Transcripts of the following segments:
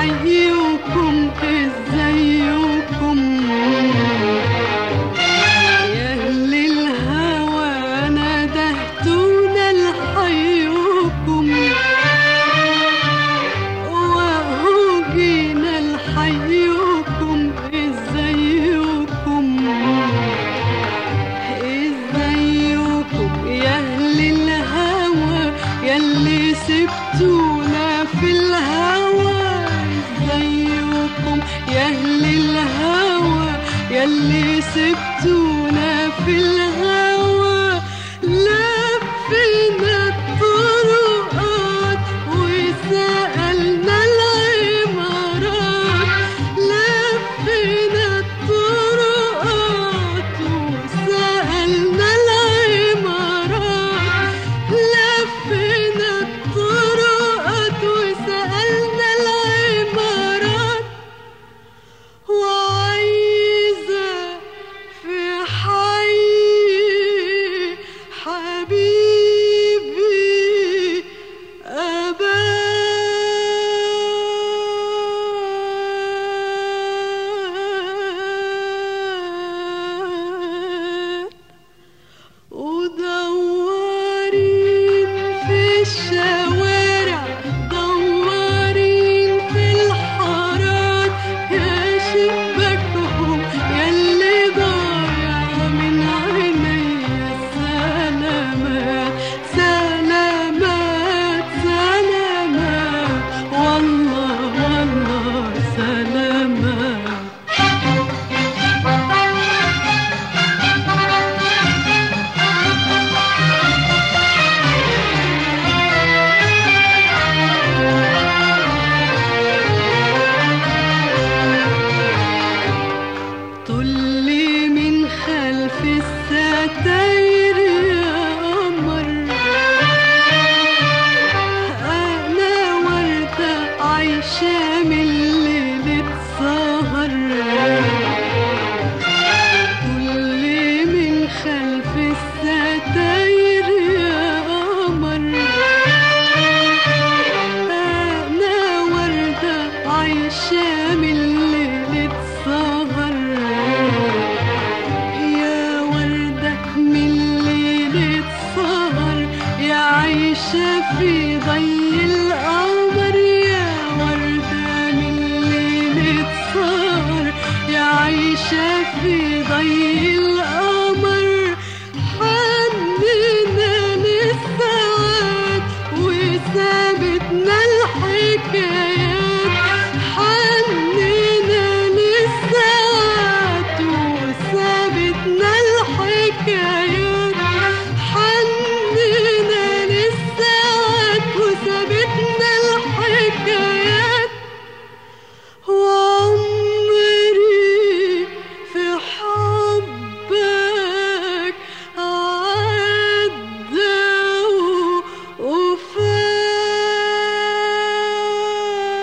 حيكم ازيكم يا اهل الهوى ندهتونا لحيكم وهو جينا لحيكم ازيكم ازيكم يا اهل الهوى ياللي سبتونا في الهوى ازيكم يا اهل الهوى ياللي سبتونا في الهوى لفينا الطرقات وسألنا العمارات لفينا الطرقات وسألنا العمارات لفينا الطرقات وسألنا العمارات وعايزة في حي حبيبي أبات ودورين في الشوارع دورين في الحارات يا شباكهم ياللي ضايع من عينيا سلامات سلامات سلامات والله والله سلامات طلي من خلف الستاير يا قمر أنا وردة عايشة من ليلة سهر طلي من خلف الستاير يا قمر أنا وردة عايشة من ليلة سهر يا وردة من ليلة سهر يا عايشة في ضي القمر يا وردة من ليلة سهر يا عايشة في ضي القمر حننا للساعات وثابتنا الحكايات حننا للساعات وثابتنا الحكايات حننا للساعات وثابتنا الحكايات وعمري في حبك عدى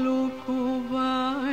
ملوك وبعيد